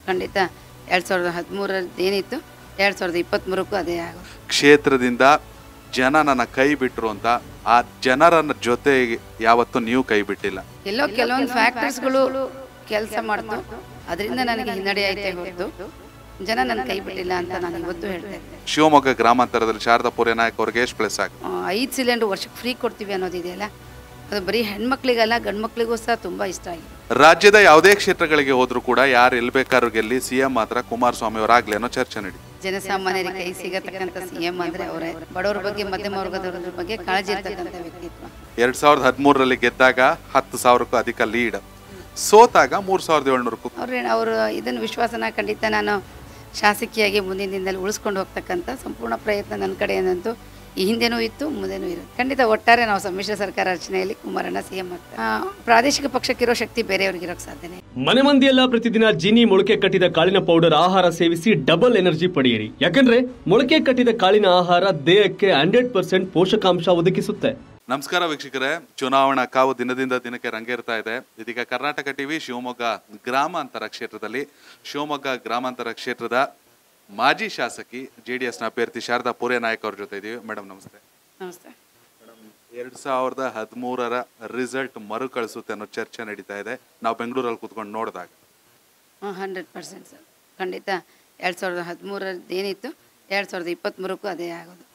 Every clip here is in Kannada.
ಖಂಡಿತ ಎರಡು ಸಾವಿರದ ಹದಿಮೂರರದ್ದು ಏನಿತ್ತು ಎರಡು ಸಾವಿರದ ಇಪ್ಪತ್ತ್ಮೂರಕ್ಕೂ ಅದೇ ಆಗೋದು ಕ್ಷೇತ್ರದಿಂದ ಜನ ನನ್ನ ಕೈ ಬಿಟ್ರು ಅಂತ ಆ ಜನರ ಜೊತೆ ಯಾವತ್ತೂ ನೀವು ಕೈ ಬಿಟ್ಟಿಲ್ಲ ಎಲ್ಲೋ ಕೆಲವೊಂದು ಫ್ಯಾಕ್ಟರ್ಸ್ಗಳು ಕೆಲಸ ಮಾಡ್ತು ಅದರಿಂದ ನನಗೆ ಹಿನ್ನಡೆ ಐತೆ ಹೊರತು ಜನ ನನ್ನ ಕೈ ಬಿಟ್ಟಿಲ್ಲ ಅಂತ ನಾನು ಇವತ್ತು ಹೇಳ್ತಾ ಇದ್ದೆ ಶಿವಮೊಗ್ಗ ಗ್ರಾಮಾಂತರದಲ್ಲಿ ಶಾರದಾ ಪೂರ್ಯ ನಾಯಕ್ ಅವ್ರಿಗೆ ಎಷ್ಟು ಪ್ಲೇಸ್ ಆಗುತ್ತೆ ಐದು ಸಿಲಿಂಡರ್ ವರ್ಷಕ್ಕೆ ಫ್ರೀ ಕೊಡ್ತೀವಿ ಅನ್ನೋದಿದೆಯಲ್ಲ ಅದು ಬರೀ ಹೆಣ್ಮಕ್ಳಿಗಲ್ಲ ಗಂಡು ಮಕ್ಳಿಗೂ ಸಹ ತುಂಬ ಇಷ್ಟ ಆಗಿದೆ ರಾಜ್ಯದ ಯಾವುದೇ ಕ್ಷೇತ್ರಗಳಿಗೆ ಹೋದ್ರೂ ಕೂಡ ಯಾರು ಎಲ್ಲಿ ಬೇಕಾದ್ರೂ ಗೆಲ್ಲಿ ಸಿಎಂ ಮಾತ್ರ ಕುಮಾರಸ್ವಾಮಿ ಅವರಾಗ್ಲಿ ಅನ್ನೋ ಚರ್ಚೆ ನಡೀತು ಜನಸಾಮಾನ್ಯರಿಗೆ ಕೈ ಸಿಗತಕ್ಕಂಥ ಸಿ ಎಂ ಅಂದರೆ ಅವರೇ ಬಡವರ ಬಗ್ಗೆ ಮಧ್ಯಮ ವರ್ಗದವ್ರ ಬಗ್ಗೆ ಕಾಳಜಿ ಇರ್ತಕ್ಕಂಥ ವ್ಯಕ್ತಿತ್ವ ಎರಡ್ ಸಾವಿರದ ಹದಿಮೂರರಲ್ಲಿ ಗೆದ್ದಾಗ ಹತ್ತು ಸಾವಿರಕ್ಕೂ ಅಧಿಕ ಲೀಡ್ ಸೋತಾಗ ಮೂರ್ ಸಾವಿರದ ಏಳ್ನೂರಕ್ಕೂ ಅವ್ರು ಅವರು ಇದನ್ನು ವಿಶ್ವಾಸನ ಖಂಡಿತ ನಾನು ಶಾಸಕಿಯಾಗಿ ಮುಂದಿನ ದಿನದಲ್ಲಿ ಉಳಿಸ್ಕೊಂಡು ಹೋಗ್ತಕ್ಕಂಥ ಸಂಪೂರ್ಣ ಪ್ರಯತ್ನ ನನ್ನ ಕಡೆಯಿಂದಂತೂ ಈ ಹಿಂದೆನೂ ಇತ್ತು ಮುಂದೆನೂ ಇರುತ್ತೆ ಖಂಡಿತ ಒಟ್ಟಾರೆ ನಾವು ಸಮ್ಮಿಶ್ರ ಸರ್ಕಾರ ರಚನೆಯಲ್ಲಿ ಕುಮಾರಣ್ಣ ಸಿ ಎಂ ಆಗ್ತಾರೆ ಆ, ಪ್ರಾದೇಶಿಕ ಪಕ್ಷಕ್ಕಿರೋ ಶಕ್ತಿ ಬೇರೆಯವ್ರಿಗೆ ಇರೋಕ್ಕೆ ಸಾಧ್ಯನೇ ಇಲ್ಲ. ಮನೆ ಮಂದಿಯೆಲ್ಲ ಪ್ರತಿದಿನ ಜೀನಿ ಮೊಳಕೆ ಕಟ್ಟಿದ ಕಾಳಿನ ಪೌಡರ್ ಆಹಾರ ಸೇವಿಸಿ ಡಬಲ್ ಎನರ್ಜಿ ಪಡೆಯಿರಿ ಯಾಕಂದ್ರೆ ಮೊಳಕೆ ಕಟ್ಟಿದ ಕಾಳಿನ ಆಹಾರ ದೇಹಕ್ಕೆ ಹಂಡ್ರೆಡ್ ಪರ್ಸೆಂಟ್ ಪೋಷಕಾಂಶ ಒದಗಿಸುತ್ತೆ ನಮಸ್ಕಾರ ವೀಕ್ಷಕರೇ ಚುನಾವಣಾ ಕಾವು ದಿನದಿಂದ ದಿನಕ್ಕೆ ರಂಗೇರ್ತಾ ಇದೆ ಇದೀಗ ಕರ್ನಾಟಕ ಟಿವಿ ಶಿವಮೊಗ್ಗ ಗ್ರಾಮಾಂತರ ಕ್ಷೇತ್ರದಲ್ಲಿ ಶಿವಮೊಗ್ಗ ಗ್ರಾಮಾಂತರ ಕ್ಷೇತ್ರದ ಮಾಜಿ ಶಾಸಕಿ ಜೆ ಡಿ ಎಸ್ನ ಅಭ್ಯರ್ಥಿ ಶಾರದಾ ಪೂರ್ಯ ನಾಯಕ್ ಅವ್ರ ಜೊತೆ ಇದೀವಿ ಮೇಡಮ್ ನಮಸ್ತೆ ನಮಸ್ತೆ ಎರಡ್ ಸಾವಿರದ ಹದಿಮೂರರ ರಿಸಲ್ಟ್ ಮರುಕಳಿಸುತ್ತೆ ಅನ್ನೋ ಚರ್ಚೆ ನಡೀತಾ ಇದೆ ನಾವು ಬೆಂಗಳೂರಲ್ಲಿ ಕೂತ್ಕೊಂಡು ನೋಡಿದಾಗ ಹಾಂ ಹಂಡ್ರೆಡ್ ಪರ್ಸೆಂಟ್ ಸರ್ ಖಂಡಿತ ಎರಡು ಸಾವಿರದ ಹದಿಮೂರರದ್ದು ಏನಿತ್ತು ಎರಡು ಸಾವಿರದ ಇಪ್ಪತ್ತ್ಮೂರಕ್ಕೂ ಅದೇ ಆಗೋದು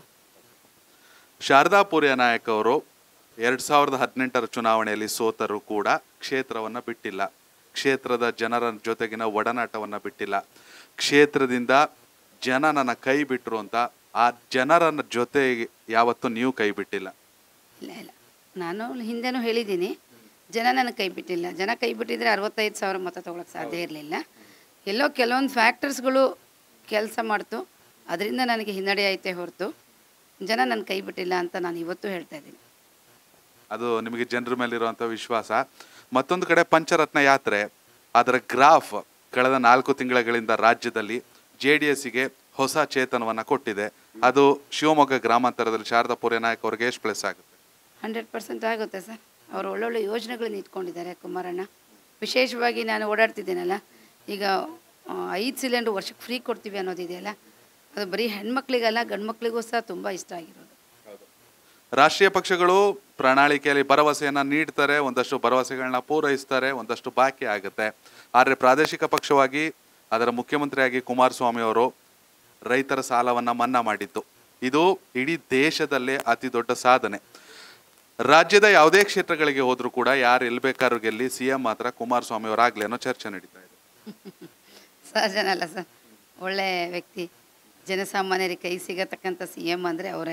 ಶಾರದಾ ಪೂರ್ಯ ನಾಯಕ್ ಅವರು ಎರಡ್ ಸಾವಿರದ ಹದಿನೆಂಟರ ಚುನಾವಣೆಯಲ್ಲಿ ಸೋತರು ಕೂಡ ಕ್ಷೇತ್ರವನ್ನ ಬಿಟ್ಟಿಲ್ಲ ಕ್ಷೇತ್ರದ ಜನರ ಜೊತೆಗಿನ ಒಡನಾಟವನ್ನ ಬಿಟ್ಟಿಲ್ಲ ಕ್ಷೇತ್ರದಿಂದ ಜನ ನನ್ನ ಕೈ ಬಿಟ್ರು ಅಂತ ಆ ಜನರ ಜೊತೆ ಯಾವತ್ತೂ ನೀವು ಕೈ ಬಿಟ್ಟಿಲ್ಲ ಇಲ್ಲ ಇಲ್ಲ ನಾನು ಹಿಂದೆನೂ ಹೇಳಿದ್ದೀನಿ ಜನ ನನ್ನ ಕೈ ಬಿಟ್ಟಿಲ್ಲ ಜನ ಕೈ ಬಿಟ್ಟಿದ್ರೆ ಅರವತ್ತೈದು ಸಾವಿರ ಮತ ತೊಗೊಳಕ್ಕೆ ಸಾಧ್ಯ ಇರಲಿಲ್ಲ ಎಲ್ಲೋ ಕೆಲವೊಂದು ಫ್ಯಾಕ್ಟರ್ಸ್ಗಳು ಕೆಲಸ ಮಾಡ್ತು ಅದರಿಂದ ನನಗೆ ಹಿನ್ನಡೆ ಐತೆ ಹೊರತು ಜನ ನನ್ನ ಕೈ ಬಿಟ್ಟಿಲ್ಲ ಅಂತ ನಾನು ಇವತ್ತು ಹೇಳ್ತಾ ಇದ್ದೀನಿ ಅದು ನಿಮಗೆ ಜನರ ಮೇಲಿರುವಂಥ ವಿಶ್ವಾಸ ಮತ್ತೊಂದು ಕಡೆ ಪಂಚರತ್ನ ಯಾತ್ರೆ ಅದರ ಗ್ರಾಫ್ ಕಳೆದ ನಾಲ್ಕು ತಿಂಗಳುಗಳಿಂದ ರಾಜ್ಯದಲ್ಲಿ ಜೆ ಡಿ ಎಸ್ಸಿಗೆ ಹೊಸ ಚೇತನವನ್ನ ಕೊಟ್ಟಿದೆ ಅದು ಶಿವಮೊಗ್ಗ ಗ್ರಾಮಾಂತರದಲ್ಲಿ ಶಾರದಾ ಪೂರ್ಯ ನಾಯಕ್ ಅವ್ರಿಗೆ ಎಷ್ಟು ಪ್ಲೇಸ್ ಆಗುತ್ತೆ ಹಂಡ್ರೆಡ್ ಪರ್ಸೆಂಟ್ ಆಗುತ್ತೆ ಸರ್ ಅವರು ಒಳ್ಳೊಳ್ಳೆ ಯೋಜನೆಗಳನ್ನ ಇಟ್ಕೊಂಡಿದ್ದಾರೆ ಕುಮಾರಣ್ಣ ವಿಶೇಷವಾಗಿ ನಾನು ಓಡಾಡ್ತಿದ್ದೀನಲ್ಲ ಈಗ ಐದು ಸಿಲಿಂಡರ್ ವರ್ಷಕ್ಕೆ ಫ್ರೀ ಕೊಡ್ತೀವಿ ಅನ್ನೋದಿದೆಯಲ್ಲ ಅದು ಬರೀ ಹೆಣ್ಮಕ್ಳಿಗಲ್ಲ ಗಂಡು ಮಕ್ಳಿಗೂ ಸಹ ತುಂಬ ಇಷ್ಟ ಆಗಿರೋದು ರಾಷ್ಟ್ರೀಯ ಪಕ್ಷಗಳು ಪ್ರಣಾಳಿಕೆಯಲ್ಲಿ ಭರವಸೆಯನ್ನ ನೀಡ್ತಾರೆ ಒಂದಷ್ಟು ಭರವಸೆಗಳನ್ನ ಪೂರೈಸ್ತಾರೆ ಒಂದಷ್ಟು ಬಾಕಿ ಆಗುತ್ತೆ ಆದರೆ ಪ್ರಾದೇಶಿಕ ಪಕ್ಷವಾಗಿ ಅದರ ಮುಖ್ಯಮಂತ್ರಿಯಾಗಿ ಕುಮಾರಸ್ವಾಮಿ ಅವರು ರೈತರ ಸಾಲವನ್ನ ಮನ್ನಾ ಮಾಡಿದ್ದು ಇದು ಇಡೀ ದೇಶದಲ್ಲೇ ಅತಿ ದೊಡ್ಡ ಸಾಧನೆ ರಾಜ್ಯದ ಯಾವುದೇ ಕ್ಷೇತ್ರಗಳಿಗೆ ಹೋದ್ರೂ ಕೂಡ ಯಾರು ಎಲ್ಲಿ ಬೇಕಾದ್ರೂ ಗೆಲ್ಲಿ ಸಿ ಎಂ ಮಾತ್ರ ಕುಮಾರಸ್ವಾಮಿ ಅವರಾಗ್ಲಿ ಅನ್ನೋ ಚರ್ಚೆ ನಡೀತಾ ಇದೆ ಸಹಜನಲ್ಲ ಸರ್ ಒಳ್ಳೆ ವ್ಯಕ್ತಿ ಜನಸಾಮಾನ್ಯರಿಗೆ ಕೈ ಸಿಗತಕ್ಕಂಥ ಸಿ ಎಮ್ ಅಂದರೆ ಅವರೇ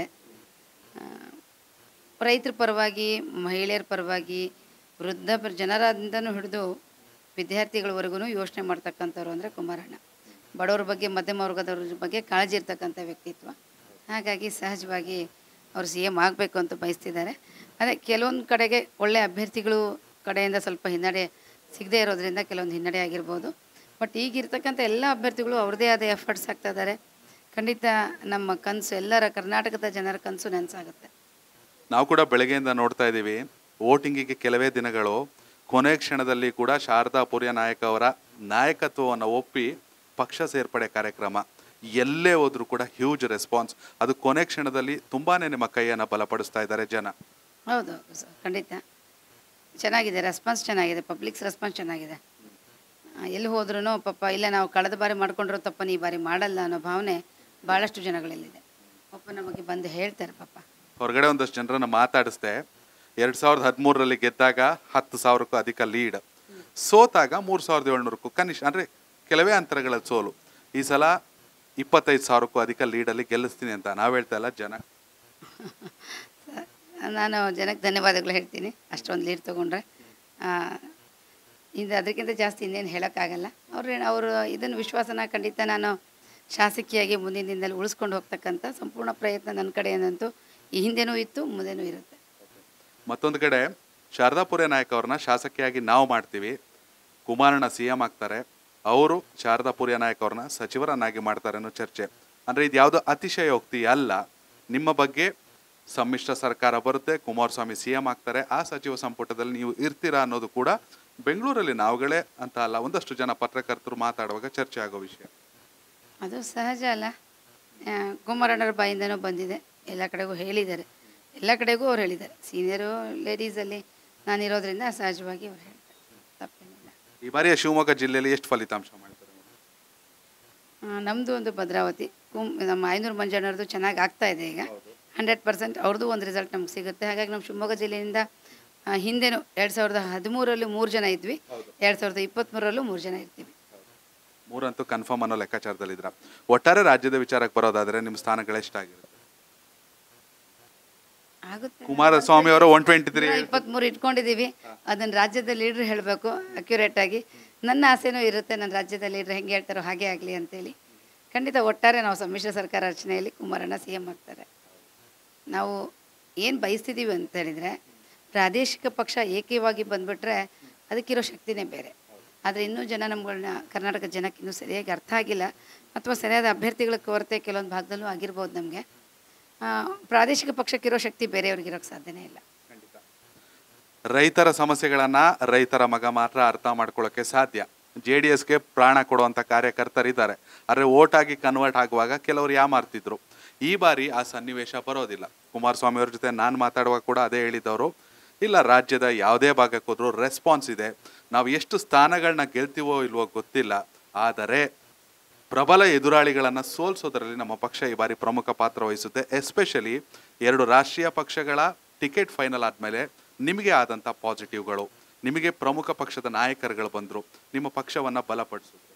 ರೈತರ ಪರವಾಗಿ ಮಹಿಳೆಯರ ಪರವಾಗಿ ವೃದ್ಧ ಪರ- ಜನರಿಂದನೂ ಹಿಡಿದು ವಿದ್ಯಾರ್ಥಿಗಳವರೆಗೂ ಯೋಚನೆ ಮಾಡ್ತಕ್ಕಂಥವ್ರು ಅಂದರೆ ಕುಮಾರಣ್ಣ ಬಡವರ ಬಗ್ಗೆ ಮಧ್ಯಮ ವರ್ಗದವ್ರ ಬಗ್ಗೆ ಕಾಳಜಿ ಇರ್ತಕ್ಕಂಥ ವ್ಯಕ್ತಿತ್ವ ಹಾಗಾಗಿ ಸಹಜವಾಗಿ ಅವರು ಸಿ ಎಮ್ ಆಗಬೇಕು ಅಂತ ಬಯಸ್ತಿದ್ದಾರೆ ಅದೇ ಕೆಲವೊಂದು ಕಡೆಗೆ ಒಳ್ಳೆ ಅಭ್ಯರ್ಥಿಗಳು ಕಡೆಯಿಂದ ಸ್ವಲ್ಪ ಹಿನ್ನಡೆ ಸಿಗದೇ ಇರೋದ್ರಿಂದ ಕೆಲವೊಂದು ಹಿನ್ನಡೆ ಆಗಿರ್ಬೋದು ಬಟ್ ಈಗಿರ್ತಕ್ಕಂಥ ಎಲ್ಲ ಅಭ್ಯರ್ಥಿಗಳು ಅವ್ರದ್ದೇ ಆದ ಎಫರ್ಟ್ಸ್ ಹಾಕ್ತಾ ಇದ್ದಾರೆ ಖಂಡಿತ ನಮ್ಮ ಕನಸು ಎಲ್ಲರ ಕರ್ನಾಟಕದ ಜನರ ಕನಸು ನೆನಸಾಗುತ್ತೆ ನಾವು ಕೂಡ ಬೆಳಗ್ಗೆಯಿಂದ ನೋಡ್ತಾ ಇದ್ದೀವಿ ವೋಟಿಂಗಿಗೆ ಕೆಲವೇ ದಿನಗಳು ಕೊನೆ ಕ್ಷಣದಲ್ಲಿ ಕೂಡ ಶಾರದಾ ಪೂರ್ಯ ನಾಯಕ್ ಅವರ ನಾಯಕತ್ವವನ್ನು ಒಪ್ಪಿ ಪಕ್ಷ ಸೇರ್ಪಡೆ ಕಾರ್ಯಕ್ರಮ ಎಲ್ಲೇ ಹೋದ್ರೂ ಕೂಡ ಹ್ಯೂಜ್ ರೆಸ್ಪಾನ್ಸ್ ಅದು ಕೊನೆ ಕ್ಷಣದಲ್ಲಿ ತುಂಬಾನೇ ನಿಮ್ಮ ಕೈಯನ್ನು ಬಲಪಡಿಸ್ತಾ ಇದ್ದಾರೆ ಜನ ಹೌದು ಹೌದು ಸರ್ ಖಂಡಿತ ಚೆನ್ನಾಗಿದೆ ರೆಸ್ಪಾನ್ಸ್ ಚೆನ್ನಾಗಿದೆ ಪಬ್ಲಿಕ್ಸ್ ರೆಸ್ಪಾನ್ಸ್ ಚೆನ್ನಾಗಿದೆ ಆ, ಎಲ್ಲಿ ಹೋದ್ರೂ ಪಾಪ ಇಲ್ಲ ನಾವು ಕಳೆದ ಬಾರಿ ಮಾಡ್ಕೊಂಡಿರೋ ತಪ್ಪನ್ನು ಈ ಬಾರಿ ಮಾಡಲ್ಲ ಅನ್ನೋ ಭಾವನೆ ಭಾಳಷ್ಟು ಜನಗಳಲ್ಲಿದೆ ಪಾಪ ನಮಗೆ ಬಂದು ಹೇಳ್ತಾರೆ ಪಾಪ ಹೊರಗಡೆ ಒಂದಷ್ಟು ಜನರನ್ನ ಮಾತಾಡಿಸ್ದೆ ಎರಡ್ ಸಾವಿರದ ಹದಿಮೂರರಲ್ಲಿ ಗೆದ್ದಾಗ ಹತ್ತು ಸಾವಿರಕ್ಕೂ ಅಧಿಕ ಲೀಡ್ ಸೋತಾಗ ಮೂರು ಸಾವಿರದ ಏಳ್ನೂರಕ್ಕೂ ಕನಿಷ್ಠ ಅಂದ್ರೆ ಕೆಲವೇ ಅಂತರಗಳ ಸೋಲು ಈ ಸಲ ಇಪ್ಪತ್ತೈದು ಸಾವಿರಕ್ಕೂ ಅಧಿಕ ಲೀಡಲ್ಲಿ ಗೆಲ್ಲಿಸ್ತೀನಿ ಅಂತ ನಾವು ಹೇಳ್ತಾ ಇಲ್ಲ ಜನ ನಾನು ಜನಕ್ಕೆ ಧನ್ಯವಾದಗಳು ಹೇಳ್ತೀನಿ ಅಷ್ಟೊಂದು ಲೀಡ್ ತೊಗೊಂಡ್ರೆ ಇದು ಅದಕ್ಕಿಂತ ಜಾಸ್ತಿ ಇನ್ನೇನು ಹೇಳೋಕ್ಕಾಗಲ್ಲ ಅವ್ರು ಅವರು ಇದನ್ನು ವಿಶ್ವಾಸನ ಖಂಡಿತ ನಾನು ಶಾಸಕಿಯಾಗಿ ಮುಂದಿನ ದಿನದಲ್ಲಿ ಉಳಿಸ್ಕೊಂಡು ಹೋಗ್ತಕ್ಕಂಥ ಸಂಪೂರ್ಣ ಪ್ರಯತ್ನ ನನ್ನ ಕಡೆಯಿಂದಂತೂ ಈ ಹಿಂದೆನೂ ಇತ್ತು ಮುಂದೆನೂ ಇರುತ್ತೆ ಮತ್ತೊಂದು ಕಡೆ ಶಾರದಾಪುರ ನಾಯಕ್ ಅವ್ರನ್ನ ಶಾಸಕಿಯಾಗಿ ನಾವು ಮಾಡ್ತೀವಿ ಕುಮಾರಣ್ಣ ಸಿ ಎಂ ಆಗ್ತಾರೆ ಅವರು ಶಾರದಾಪುರ್ಯ ನಾಯಕ್ ಅವ್ರನ್ನ ಸಚಿವರನ್ನಾಗಿ ಮಾಡ್ತಾರೆ ಅನ್ನೋ ಚರ್ಚೆ ಅಂದ್ರೆ ಇದು ಯಾವುದೋ ಅತಿಶಯೋಕ್ತಿ ಅಲ್ಲ ನಿಮ್ಮ ಬಗ್ಗೆ ಸಮ್ಮಿಶ್ರ ಸರ್ಕಾರ ಬರುತ್ತೆ ಕುಮಾರಸ್ವಾಮಿ ಸಿ ಎಂ ಆಗ್ತಾರೆ ಆ ಸಚಿವ ಸಂಪುಟದಲ್ಲಿ ನೀವು ಇರ್ತೀರಾ ಅನ್ನೋದು ಕೂಡ ಬೆಂಗಳೂರಲ್ಲಿ ನಾವುಗಳೇ ಅಂತ ಅಲ್ಲ ಒಂದಷ್ಟು ಜನ ಪತ್ರಕರ್ತರು ಮಾತಾಡುವಾಗ ಚರ್ಚೆ ಆಗೋ ವಿಷಯ ಅದು ಸಹಜ ಅಲ್ಲ ಆ, ಕುಮಾರಣ್ಣವ್ರ ಬಾಯಿಂದನೂ ಬಂದಿದೆ ಎಲ್ಲ ಕಡೆಗೂ ಹೇಳಿದ್ದಾರೆ ಎಲ್ಲ ಕಡೆಗೂ ಅವ್ರು ಹೇಳಿದ್ದಾರೆ ಸೀನಿಯರು ಲೇಡೀಸಲ್ಲಿ ನಾನಿರೋದ್ರಿಂದ ಸಹಜವಾಗಿ ಅವ್ರು ಹೇಳ್ತಾರೆ ತಪ್ಪೇನಿಲ್ಲ ಈ ಬಾರಿಯ ಶಿವಮೊಗ್ಗ ಜಿಲ್ಲೆಯಲ್ಲಿ ಎಷ್ಟು ಫಲಿತಾಂಶ ಮಾಡ್ತಾರೆ ಆ, ನಮ್ಮದು ಒಂದು ಭದ್ರಾವತಿ ಕುಂ ನಮ್ಮ ಐನೂರು ಮಂಜಣ್ಣವ್ರದ್ದು ಚೆನ್ನಾಗಿ ಆಗ್ತಾ ಇದೆ ಈಗ ಹಂಡ್ರೆಡ್ ಪರ್ಸೆಂಟ್ ಅವ್ರದ್ದು ಒಂದು ರಿಸಲ್ಟ್ ನಮ್ಗೆ ಸಿಗುತ್ತೆ ಹಾಗಾಗಿ ನಮ್ಮ ಶಿವಮೊಗ್ಗ ಜಿಲ್ಲೆಯಿಂದ ಆ, ಹಿಂದೆನೂ ಎರಡು ಸಾವಿರದ ಹದಿಮೂರಲ್ಲೂ ಮೂರು ಜನ ಇದ್ವಿ ಎರಡು ಸಾವಿರದ ಇಪ್ಪತ್ತ್ಮೂರಲ್ಲೂ ಮೂರು ಜನ ಇರ್ತೀವಿ ಮೂರಂತೂ ಕನ್ಫರ್ಮ್ ಅನ್ನೋ ಲೆಕ್ಕಾಚಾರದಲ್ಲಿದ್ರ ಒಟ್ಟಾರೆ ರಾಜ್ಯದ ವಿಚಾರಕ್ಕೆ ಬರೋದಾದ್ರೆ ನಿಮ್ಮ ಸ್ಥಾನಗಳು ಎಷ್ಟಾಗಿರುತ್ತೆ ಆಗುತ್ತೆ ಕುಮಾರಸ್ವಾಮಿ ಅವರು ಒನ್ ಟ್ವೆಂಟಿ ತ್ರೀ ಇಪ್ಪತ್ತ್ಮೂರು ಇಟ್ಕೊಂಡಿದ್ದೀವಿ ಅದನ್ನು ರಾಜ್ಯದ ಲೀಡ್ರ್ ಹೇಳಬೇಕು ಅಕ್ಯುರೇಟ್ ಆಗಿ ನನ್ನ ಆಸೆನೂ ಇರುತ್ತೆ ನನ್ನ ರಾಜ್ಯದ ಲೀಡ್ರ್ ಹೆಂಗೆ ಹೇಳ್ತಾರೋ ಹಾಗೆ ಆಗಲಿ ಅಂತೇಳಿ ಖಂಡಿತ ಒಟ್ಟಾರೆ ನಾವು ಸಮ್ಮಿಶ್ರ ಸರ್ಕಾರ ರಚನೆಯಲ್ಲಿ ಕುಮಾರಣ್ಣ ಸಿ ಎಮ್ ಆಗ್ತಾರೆ ನಾವು ಏನು ಬಯಸ್ತಿದ್ದೀವಿ ಅಂತ ಹೇಳಿದರೆ ಪ್ರಾದೇಶಿಕ ಪಕ್ಷ ಏಕೀಯವಾಗಿ ಬಂದುಬಿಟ್ರೆ ಅದಕ್ಕಿರೋ ಶಕ್ತಿನೇ ಬೇರೆ ಆದರೆ ಇನ್ನೂ ಜನ ನಮ್ಗಳನ್ನ ಕರ್ನಾಟಕ ಜನಕ್ಕೆ ಇನ್ನೂ ಸರಿಯಾಗಿ ಅರ್ಥ ಆಗಿಲ್ಲ ಅಥವಾ ಸರಿಯಾದ ಅಭ್ಯರ್ಥಿಗಳ ಕೊರತೆ ಕೆಲವೊಂದು ಭಾಗದಲ್ಲೂ ಆಗಿರ್ಬೋದು ನಮಗೆ ಪ್ರಾದೇಶಿಕ ಪಕ್ಷಕ್ಕಿರೋ ಶಕ್ತಿ ಬೇರೆಯವ್ರಿಗಿರೋಕ್ಕೆ ಸಾಧ್ಯನೇ ಇಲ್ಲ ರೈತರ ಸಮಸ್ಯೆಗಳನ್ನ ರೈತರ ಮಗ ಮಾತ್ರ ಅರ್ಥ ಮಾಡ್ಕೊಳ್ಳೋಕೆ ಸಾಧ್ಯ ಜೆ ಡಿ ಎಸ್ಗೆ ಪ್ರಾಣ ಕೊಡುವಂಥ ಕಾರ್ಯಕರ್ತರಿದ್ದಾರೆ ಆದರೆ ಓಟ್ ಆಗಿ ಕನ್ವರ್ಟ್ ಆಗುವಾಗ ಕೆಲವರು ಯಾಮಾರ್ತಿದ್ರು ಈ ಬಾರಿ ಆ ಸನ್ನಿವೇಶ ಬರೋದಿಲ್ಲ ಕುಮಾರಸ್ವಾಮಿ ಅವ್ರ ಜೊತೆ ನಾನು ಮಾತಾಡುವಾಗ ಕೂಡ ಅದೇ ಹೇಳಿದವರು ಇಲ್ಲ ರಾಜ್ಯದ ಯಾವುದೇ ಭಾಗಕ್ಕೆ ಹೋದ್ರು ರೆಸ್ಪಾನ್ಸ್ ಇದೆ ನಾವು ಎಷ್ಟು ಸ್ಥಾನಗಳನ್ನ ಗೆಲ್ತೀವೋ ಇಲ್ವೋ ಗೊತ್ತಿಲ್ಲ ಆದರೆ ಪ್ರಬಲ ಎದುರಾಳಿಗಳನ್ನು ಸೋಲಿಸೋದರಲ್ಲಿ ನಮ್ಮ ಪಕ್ಷ ಈ ಬಾರಿ ಪ್ರಮುಖ ಪಾತ್ರ ವಹಿಸುತ್ತೆ ಎಸ್ಪೆಷಲಿ ಎರಡು ರಾಷ್ಟ್ರೀಯ ಪಕ್ಷಗಳ ಟಿಕೆಟ್ ಫೈನಲ್ ಆದಮೇಲೆ ನಿಮಗೆ ಆದಂಥ ಪಾಸಿಟಿವ್ಗಳು ನಿಮಗೆ ಪ್ರಮುಖ ಪಕ್ಷದ ನಾಯಕರುಗಳು ಬಂದರು ನಿಮ್ಮ ಪಕ್ಷವನ್ನು ಬಲಪಡಿಸಿದ್ರು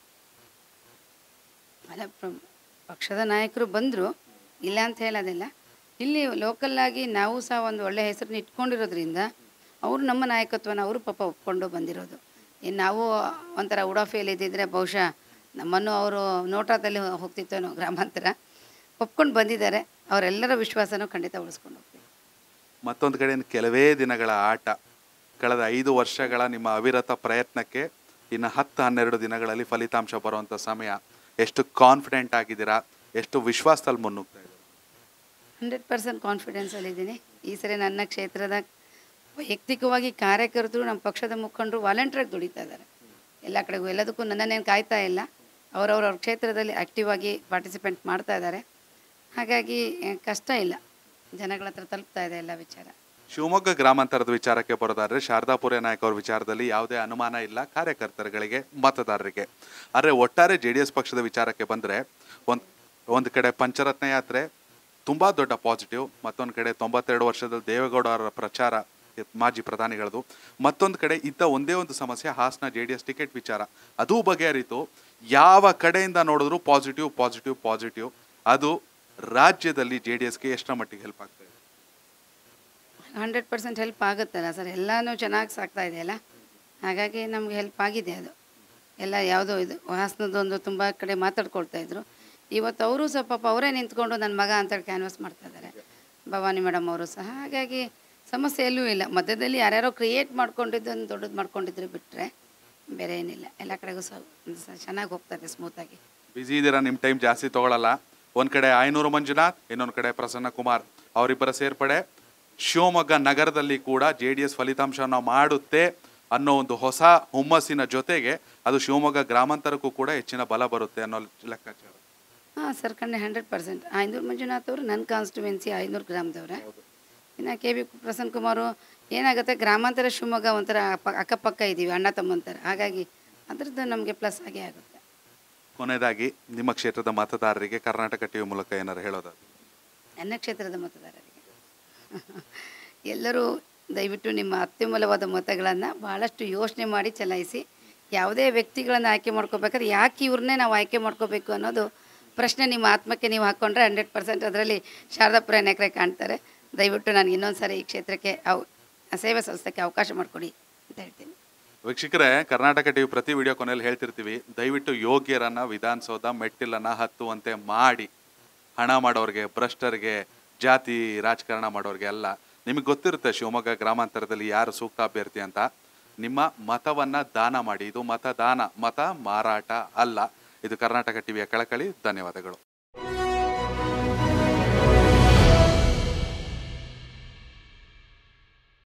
ಅಲ್ಲ ಪ್ರ- ಪಕ್ಷದ ನಾಯಕರು ಬಂದರು ಇಲ್ಲ ಅಂತ ಹೇಳೋದಿಲ್ಲ ಇಲ್ಲಿ ಲೋಕಲ್ಲಾಗಿ ನಾವು ಸಹ ಒಂದು ಒಳ್ಳೆಯ ಹೆಸರನ್ನ ಇಟ್ಕೊಂಡಿರೋದ್ರಿಂದ ಅವರು ನಮ್ಮ ನಾಯಕತ್ವನ ಅವರು ಪಾಪ ಒಪ್ಕೊಂಡು ಬಂದಿರೋದು ಇನ್ನು ನಾವು ಒಂಥರ ಉಡಾಫಿಯಲ್ಲಿ ಇದ್ದಿದ್ರೆ ಬಹುಶಃ ನಮ್ಮನ್ನು ಅವರು ನೋಟಾದಲ್ಲಿ ಹೋಗ್ತಿತ್ತೇನೋ ಗ್ರಾಮಾಂತರ ಒಪ್ಕೊಂಡು ಬಂದಿದ್ದಾರೆ ಅವರೆಲ್ಲರ ವಿಶ್ವಾಸನೂ ಖಂಡಿತ ಉಳಿಸ್ಕೊಂಡು ಹೋಗ್ತೀವಿ ಮತ್ತೊಂದು ಕಡೆ ಕೆಲವೇ ದಿನಗಳ ಆಟ ಕಳೆದ ಐದು ವರ್ಷಗಳ ನಿಮ್ಮ ಅವಿರತ ಪ್ರಯತ್ನಕ್ಕೆ ಇನ್ನು ಹತ್ತು ಹನ್ನೆರಡು ದಿನಗಳಲ್ಲಿ ಫಲಿತಾಂಶ ಬರುವಂಥ ಸಮಯ ಎಷ್ಟು ಕಾನ್ಫಿಡೆಂಟ್ ಆಗಿದ್ದೀರಾ ಎಷ್ಟು ವಿಶ್ವಾಸದಲ್ಲಿ ಮುನ್ನುಗ್ತಾ ಇದ್ದೀರಾ ಹಂಡ್ರೆಡ್ ಪರ್ಸೆಂಟ್ ಕಾನ್ಫಿಡೆನ್ಸಲ್ಲಿದ್ದೀನಿ ಈ ಸರಿ ನನ್ನ ಕ್ಷೇತ್ರದ ವೈಯಕ್ತಿಕವಾಗಿ ಕಾರ್ಯಕರ್ತರು ನಮ್ಮ ಪಕ್ಷದ ಮುಖಂಡರು ವಾಲಂಟಿಯರಾಗಿ ದುಡಿತಾ ಇದ್ದಾರೆ ಎಲ್ಲ ಕಡೆಗೂ ಎಲ್ಲದಕ್ಕೂ ನನ್ನನ್ನೇನು ಕಾಯ್ತಾ ಇಲ್ಲ ಅವರವ್ರ ಕ್ಷೇತ್ರದಲ್ಲಿ ಆ್ಯಕ್ಟಿವ್ ಆಗಿ ಪಾರ್ಟಿಸಿಪೇಟ್ ಮಾಡ್ತಾ ಇದ್ದಾರೆ ಹಾಗಾಗಿ ಆ, ಕಷ್ಟ ಇಲ್ಲ ಜನಗಳ ಹತ್ರ ತಲುಪ್ತಾ ಇದೆ ಎಲ್ಲ ವಿಚಾರ ಶಿವಮೊಗ್ಗ ಗ್ರಾಮಾಂತರದ ವಿಚಾರಕ್ಕೆ ಬರೋದಾದ್ರೆ ಶಾರದಾಪುರ ನಾಯಕ್ ಅವ್ರ ವಿಚಾರದಲ್ಲಿ ಯಾವುದೇ ಅನುಮಾನ ಇಲ್ಲ ಕಾರ್ಯಕರ್ತರುಗಳಿಗೆ ಮತದಾರರಿಗೆ ಆದರೆ ಒಟ್ಟಾರೆ ಜೆ ಡಿ ಎಸ್ ಪಕ್ಷದ ವಿಚಾರಕ್ಕೆ ಬಂದರೆ ಒಂದು ಒಂದು ಕಡೆ ಪಂಚರತ್ನ ಯಾತ್ರೆ ತುಂಬ ದೊಡ್ಡ ಪಾಸಿಟಿವ್ ಮತ್ತೊಂದು ಕಡೆ ತೊಂಬತ್ತೆರಡು ವರ್ಷದಲ್ಲಿ ದೇವೇಗೌಡ ಅವರ ಪ್ರಚಾರ ಮಾಜಿ ಪ್ರಧಾನಿಗಳದು ಮತ್ತೊಂದು ಕಡೆ ಇದ್ದ ಒಂದೇ ಒಂದು ಸಮಸ್ಯೆ Hassan J D S ticket ವಿಚಾರ ಅದೂ ಬಗೆಹರಿತು ಯಾವ ಕಡೆಯಿಂದ ನೋಡಿದ್ರು ಪಾಸಿಟಿವ್ ಪಾಸಿಟಿವ್ ಪಾಸಿಟಿವ್ ಅದು ರಾಜ್ಯದಲ್ಲಿ ಜೆ ಡಿ ಎಸ್ಗೆ ಎಷ್ಟರ ಮಟ್ಟಿಗೆ ಹೆಲ್ಪ್ ಆಗ್ತಾ ಇದೆ ಹಂಡ್ರೆಡ್ ಪರ್ಸೆಂಟ್ ಹೆಲ್ಪ್ ಆಗುತ್ತಲ್ಲ ಸರ್ ಎಲ್ಲನೂ ಚೆನ್ನಾಗಿ ಸಾಕ್ತಾ ಇದೆಯಲ್ಲ ಹಾಗಾಗಿ ನಮಗೆ ಹೆಲ್ಪ್ ಆಗಿದೆ ಅದು ಎಲ್ಲ ಯಾವುದೋ ಇದು ಹಾಸನದೊಂದು ತುಂಬ ಕಡೆ ಮಾತಾಡ್ಕೊಳ್ತಾ ಇದ್ರು ಇವತ್ತು ಅವರು ಸಹ ಪಾಪ ಅವರೇ ನಿಂತ್ಕೊಂಡು ನನ್ನ ಮಗ ಅಂತೇಳಿ ಕ್ಯಾನ್ವಾಸ್ ಮಾಡ್ತಾ ಇದ್ದಾರೆ ಭವಾನಿ ಮೇಡಮ್ ಅವರು ಸಹ ಹಾಗಾಗಿ ಸಮಸ್ಯೆ ಎಲ್ಲೂ ಇಲ್ಲ ಮಧ್ಯದಲ್ಲಿ ಯಾರ್ಯಾರೋ ಕ್ರಿಯೇಟ್ ಮಾಡ್ಕೊಂಡಿದ್ದನ್ನು ದೊಡ್ಡದು ಮಾಡ್ಕೊಂಡಿದ್ರೆ ಬಿಟ್ಟರೆ ಬೇರೆ ಏನಿಲ್ಲ ಎಲ್ಲ ಕಡೆಗೂ ಸಹ ಸ- ಚೆನ್ನಾಗಿ ಹೋಗ್ತಾ ಇದೆ ಸ್ಮೂತಾಗಿ ಬ್ಯುಸಿ ಇದ್ದೀರಾ ನಿಮ್ಮ ಟೈಮ್ ಜಾಸ್ತಿ ತಗೊಳ್ಳಲ್ಲ ಒಂದು ಕಡೆ ಆಯನೂರು ಮಂಜುನಾಥ್ ಇನ್ನೊಂದು ಕಡೆ ಪ್ರಸನ್ನ ಕುಮಾರ್ ಅವರಿಬ್ಬರ ಸೇರ್ಪಡೆ ಶಿವಮೊಗ್ಗ ನಗರದಲ್ಲಿ ಕೂಡ ಜೆ ಡಿ ಎಸ್ ಫಲಿತಾಂಶವನ್ನು ಮಾಡುತ್ತೆ ಅನ್ನೋ ಒಂದು ಹೊಸ ಹುಮ್ಮಸ್ಸಿನ ಜೊತೆಗೆ ಅದು ಶಿವಮೊಗ್ಗ ಗ್ರಾಮಾಂತರಕ್ಕೂ ಕೂಡ ಹೆಚ್ಚಿನ ಬಲ ಬರುತ್ತೆ ಅನ್ನೋ ಲೆಕ್ಕಾಚಾರ ಹಾಂ ಸರ್ ಕಣ್ಣೆ ಹಂಡ್ರೆಡ್ ಪರ್ಸೆಂಟ್ ಐನೂರು ಮಂಜುನಾಥ್ ಅವರು ನನ್ನ ಕಾನ್ಸ್ಟಿಟ್ಯುವೆನ್ಸಿ ಐನೂರು ಗ್ರಾಮದವ್ರೆ ಇನ್ನು ಕೆ ವಿ ಪ್ರಸನ್ನ ಕುಮಾರು ಏನಾಗುತ್ತೆ ಗ್ರಾಮಾಂತರ ಶಿವಮೊಗ್ಗ ಒಂಥರ ಪ- ಅಕ್ಕಪಕ್ಕ ಇದ್ದೀವಿ ಅಣ್ಣ ತಮ್ಮಂತರ ಹಾಗಾಗಿ ಅದ್ರದ್ದು ನಮಗೆ ಪ್ಲಸ್ ಆಗೇ ಆಗುತ್ತೆ ಕೊನೆಯದಾಗಿ ನಿಮ್ಮ ಕ್ಷೇತ್ರದ ಮತದಾರರಿಗೆ ಕರ್ನಾಟಕ ಟಿವಿ ಮೂಲಕ ಏನಾರು ಹೇಳೋದಾದ್ರೆ ನನ್ನ ಕ್ಷೇತ್ರದ ಮತದಾರರಿಗೆ ಎಲ್ಲರೂ ದಯವಿಟ್ಟು ನಿಮ್ಮ ಅತ್ಯಮೂಲ್ಯವಾದ ಮತಗಳನ್ನು ಭಾಳಷ್ಟು ಯೋಚನೆ ಮಾಡಿ ಚಲಾಯಿಸಿ ಯಾವುದೇ ವ್ಯಕ್ತಿಗಳನ್ನು ಆಯ್ಕೆ ಮಾಡ್ಕೋಬೇಕಾದ್ರೆ ಯಾಕೆ ಇವ್ರನ್ನೇ ನಾವು ಆಯ್ಕೆ ಮಾಡ್ಕೋಬೇಕು ಅನ್ನೋದು ಪ್ರಶ್ನೆ ನಿಮ್ಮ ಆತ್ಮಕ್ಕೆ ನೀವು ಹಾಕ್ಕೊಂಡ್ರೆ ಹಂಡ್ರೆಡ್ ಪರ್ಸೆಂಟ್ ಅದರಲ್ಲಿ ಶಾರದಾಪುರ ನಾಯಕರೇ ಕಾಣ್ತಾರೆ ದಯವಿಟ್ಟು ನನಗೆ ಇನ್ನೊಂದು ಸಾರಿ ಈ ಕ್ಷೇತ್ರಕ್ಕೆ ಅವ್ ಸೇವೆ ಸಲ್ಲಿಸೋಕ್ಕೆ ಅವಕಾಶ ಮಾಡಿಕೊಡಿ ಅಂತ ಹೇಳ್ತೀನಿ ವೀಕ್ಷಕರೇ ಕರ್ನಾಟಕ ಟಿವಿ ಪ್ರತಿ ವಿಡಿಯೋ ಕೊನೆಯಲ್ಲಿ ಹೇಳ್ತಿರ್ತೀವಿ ದಯವಿಟ್ಟು ಯೋಗ್ಯರನ್ನ ವಿಧಾನಸೌಧ ಮೆಟ್ಟಿಲನ್ನ ಹತ್ತುವಂತೆ ಮಾಡಿ ಹಣ ಮಾಡೋರಿಗೆ ಭ್ರಷ್ಟರಿಗೆ ಜಾತಿ ರಾಜಕಾರಣ ಮಾಡೋರಿಗೆ ಅಲ್ಲ ನಿಮಗೆ ಗೊತ್ತಿರುತ್ತೆ ಶಿವಮೊಗ್ಗ ಗ್ರಾಮಾಂತರದಲ್ಲಿ ಯಾರು ಸೂಕ್ತ ಅಭ್ಯರ್ಥಿ ಅಂತ ನಿಮ್ಮ ಮತವನ್ನ ದಾನ ಮಾಡಿ ಇದು ಮತದಾನ ಮತ ಮಾರಾಟ ಅಲ್ಲ ಇದು ಕರ್ನಾಟಕ ಟಿವಿಯ ಕಳಕಳಿ ಧನ್ಯವಾದಗಳು